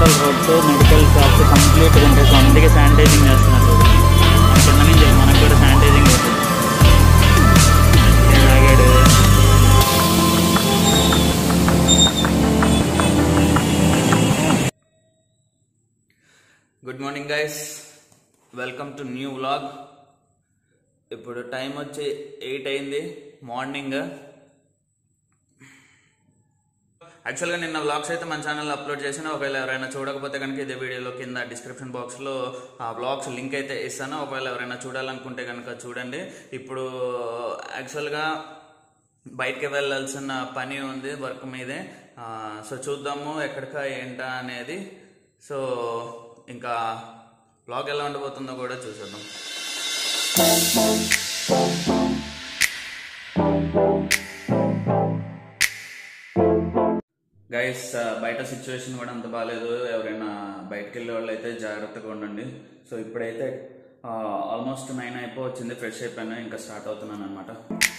hospital roads medical shops కంప్లీట్గా ఉంటాయి so అందుకే శానిటైజింగ్ చేస్తున్నారు కింద నుంచి మనకు కూడా శానిటైజింగ్ అవుతుంది ఏం తాగాడు good morning guys welcome to new vlog ఇప్పుడు టైం వచ్చి ఎయిట్ అయింది మార్నింగ్ యాక్చువల్గా నిన్న వ్లాగ్స్ అయితే మన ఛానల్లో అప్లోడ్ చేసిన ఒకవేళ ఎవరైనా చూడకపోతే కనుక ఇదే వీడియోలో కింద డిస్క్రిప్షన్ బాక్స్లో ఆ వ్లాగ్స్ లింక్ అయితే ఇస్తాను ఒకవేళ ఎవరైనా చూడాలనుకుంటే కనుక చూడండి ఇప్పుడు యాక్చువల్గా బయటికి వెళ్ళాల్సిన పని ఉంది వర్క్ మీదే ఆ, సో చూద్దాము ఎక్కడికా ఏంటా అనేది సో ఇంకా బ్లాగ్ ఎలా ఉండబోతుందో కూడా చూసేద్దాం గైస్ బయట సిచ్యువేషన్ కూడా అంత బాగాలేదు ఎవరైనా బయటకు వెళ్ళే వాళ్ళు అయితే జాగ్రత్తగా ఉండండి సో ఇప్పుడైతే ఆల్మోస్ట్ నైన్ అయిపోవచ్చింది ఫ్రెష్ అయిపోయాను ఇంకా స్టార్ట్ అవుతున్నాను అనమాట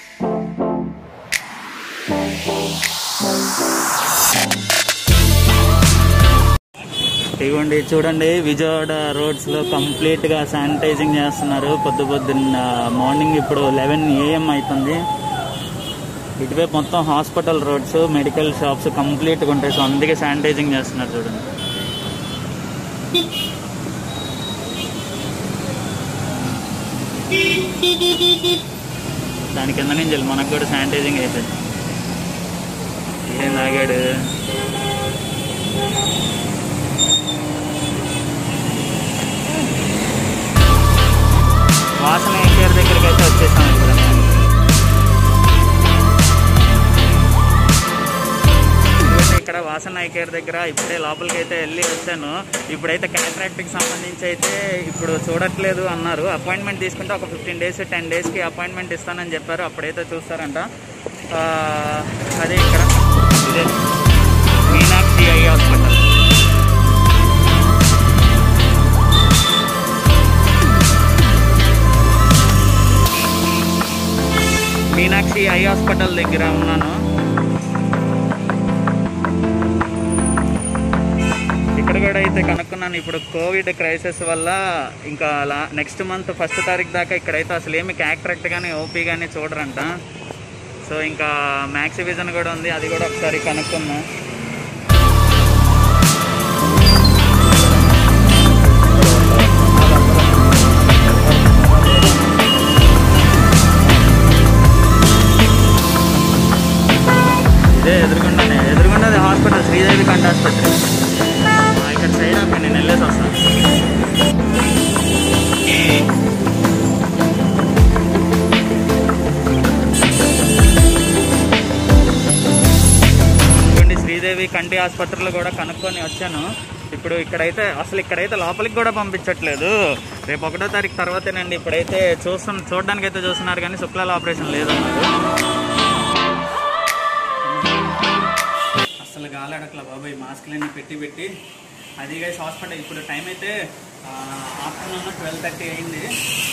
ఇదిగోండి చూడండి విజయవాడ రోడ్స్ లో కంప్లీట్ గా శానిటైజింగ్ చేస్తున్నారు పొద్దు పొద్దున్న మార్నింగ్ ఇప్పుడు లెవెన్ ఏఎం అవుతుంది ఇటువైపు మొత్తం hospital roads medical shops complete గా ఉంటాయి సో అందుకే శానిటైజింగ్ చేస్తున్నారు చూడండి దాని కింద నుంచి వెళ్ళి మనకు కూడా శానిటైజింగ్ అవుతుంది ఏం తాగాడు వాసన ఎన్టీఆర్ దగ్గరికి అయితే వచ్చేసాం ఇప్పుడు ఇదిగోండి ఇక్కడ వాసన ఐకేర్ దగ్గర ఇప్పుడే లోపలికి అయితే వెళ్ళి వచ్చాను ఇప్పుడైతే క్యాట్రాక్ట్కి సంబంధించి అయితే ఇప్పుడు చూడట్లేదు అన్నారు అపాయింట్మెంట్ తీసుకుంటే ఒక ఫిఫ్టీన్ డేస్ టెన్ డేస్కి అపాయింట్మెంట్ ఇస్తానని చెప్పారు అప్పుడైతే చూస్తారంట ఆ, అదే ఇక్కడ ఇదే Meenakshi eye hospital Meenakshi eye hospital దగ్గర ఉన్నాను ఇక్కడ కూడా అయితే కనుక్కున్నాను ఇప్పుడు కోవిడ్ క్రైసిస్ వల్ల ఇంకా నెక్స్ట్ మంత్ ఫస్ట్ తారీఖు దాకా ఇక్కడైతే అసలు ఏమి క్యాక్ట్రాక్ట్ కానీ ఓపీ కానీ చూడరంట సో ఇంకా మ్యాక్స్ విజన్ కూడా ఉంది అది కూడా ఒకసారి కనుక్కున్నాం ఇదే ఎదురుగుండానే ఎదురుగుండది హాస్పిటల్ శ్రీదేవి కంట ఆసుపత్రి ఆ, ఇక్కడ సైడ్ అక్కడ నేను వెళ్ళేసి వస్తాను ఇదిగోండి శ్రీదేవి కంటి ఆసుపత్రిలో కూడా కనుక్కొని వచ్చాను ఇప్పుడు ఇక్కడైతే అసలు ఇక్కడైతే లోపలికి కూడా పంపించట్లేదు రేపు ఒకటో తారీఖు తర్వాతేనండి ఇప్పుడైతే చూస్తున్న చూడడానికి అయితే చూస్తున్నారు కానీ శుక్లాల ఆపరేషన్ లేదన్నారు అసలు గాలాడట్లా బాబాయ్ మాస్క్లన్నీ పెట్టి పెట్టి అది గైస్ హాస్పిటల్ ఇప్పుడు టైం అయితే ఆఫ్టర్నూన్ ట్వెల్వ్ థర్టీ అయింది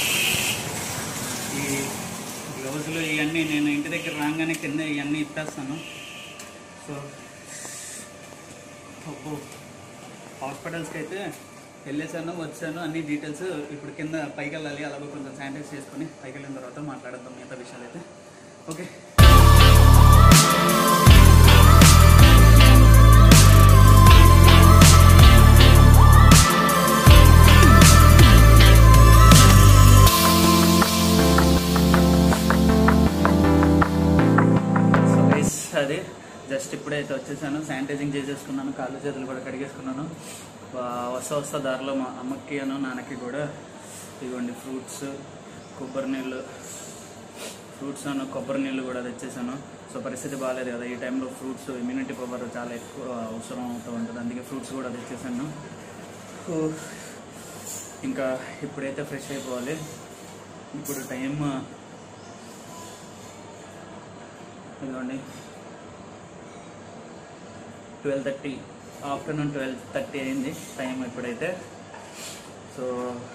ఈ గ్లౌజులు ఇవన్నీ నేను ఇంటి దగ్గర రాగానే కింద ఇవన్నీ ఇప్పేస్తాను సో అబ్బో హాస్పిటల్స్కి అయితే వెళ్ళేసాను వచ్చాను అన్ని డీటెయిల్స్ ఇప్పుడు కింద పైకి వెళ్ళాలి అలాగే కొంచెం శానిటైజ్ చేసుకొని పైకి వెళ్ళిన తర్వాత మాట్లాడదాం మిగతా విషయాలు అయితే ఓకే సో గైస్ అది జస్ట్ ఇప్పుడే అయితే వచ్చేసాను శానిటైజింగ్ చేసేసుకున్నాను కాళ్ళు చేతులు కూడా కడిగేసుకున్నాను వా- వస్తా వస్తా దారిలో మా అమ్మకి అను నాన్నకి కూడా ఇదిగోండి ఫ్రూట్స్ కొబ్బరి నీళ్ళు ఫ్రూట్స్ అను కొబ్బరి నీళ్ళు కూడా తెచ్చేసాను సో పరిస్థితి బాగాలేదు కదా ఈ టైంలో ఫ్రూట్స్ ఇమ్యూనిటీ పవర్ చాలా ఎక్కువ అవసరం అవుతూ ఉంటుంది అందుకే ఫ్రూట్స్ కూడా తెచ్చేసాను సో, ఇంకా ఇప్పుడైతే ఫ్రెష్ అయిపోవాలి ఇప్పుడు టైం ఇదిగోండి twelve thirty afternoon twelve thirty అయింది టైం ఇప్పుడైతే సో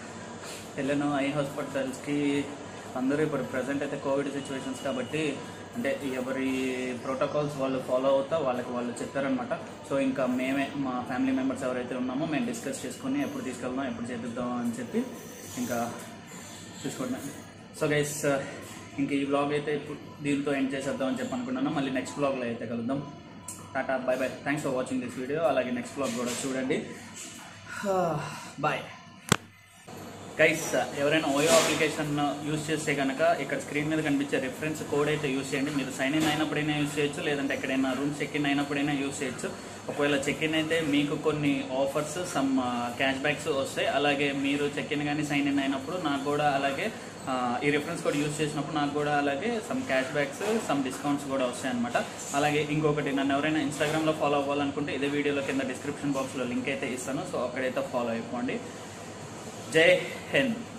వెళ్ళాను ఐ హాస్పిటల్స్కి అందరూ ఇప్పుడు ప్రజెంట్ అయితే కోవిడ్ సిచ్యువేషన్స్ కాబట్టి అంటే ఎవరి ప్రోటోకాల్స్ వాళ్ళు ఫాలో అవుతా వాళ్ళకి వాళ్ళు చెప్పారనమాట సో ఇంకా మేమే మా ఫ్యామిలీ మెంబర్స్ ఎవరైతే ఉన్నామో మేము డిస్కస్ చేసుకుని ఎప్పుడు తీసుకెళ్దాం ఎప్పుడు చేపిద్దాం అని చెప్పి ఇంకా చూసుకుంటున్నాం సో గైస్ ఇంక ఈ బ్లాగ్ అయితే ఇప్పుడు దీంతో ఎండ్ చేసేద్దాం అని చెప్పి అనుకున్నాను మళ్ళీ నెక్స్ట్ బ్లాగ్లో అయితే కలుద్దాం tata bye bye thanks for watching this video అలాగే నెక్స్ట్ బ్లాగ్ కూడా చూడండి బాయ్ గైస్ ఎవరైనా ఓయో అప్లికేషన్ యూస్ చేస్తే కనుక ఇక్కడ స్క్రీన్ మీద కనిపించే రిఫరెన్స్ కోడ్ అయితే యూస్ చేయండి మీరు సైన్ ఇన్ అయినప్పుడైనా యూస్ చేయొచ్చు లేదంటే ఎక్కడైనా రూమ్ చెక్ ఇన్ అయినప్పుడైనా యూస్ చేయొచ్చు ఒకవేళ చెక్ ఇన్ అయితే మీకు కొన్ని ఆఫర్స్ సమ్ క్యాష్ బ్యాక్స్ వస్తాయి అలాగే మీరు చెక్ ఇన్ కానీ సైన్ ఇన్ అయినప్పుడు నాకు కూడా అలాగే ఆ, ఈ రిఫరెన్స్ కోడ్ యూస్ చేసినప్పుడు నాకు కూడా అలాగే some cash backs some discounts కూడా వస్తాయి అనమాట అలాగే ఇంకొకటి నన్ను ఎవరైనా ఇన్స్టాగ్రామ్లో ఫాలో అవ్వాలనుకుంటే ఇదే వీడియోలో కింద డిస్క్రిప్షన్ బాక్స్లో లింక్ అయితే ఇస్తాను సో అక్కడైతే ఫాలో అయిపోండి జై హింద్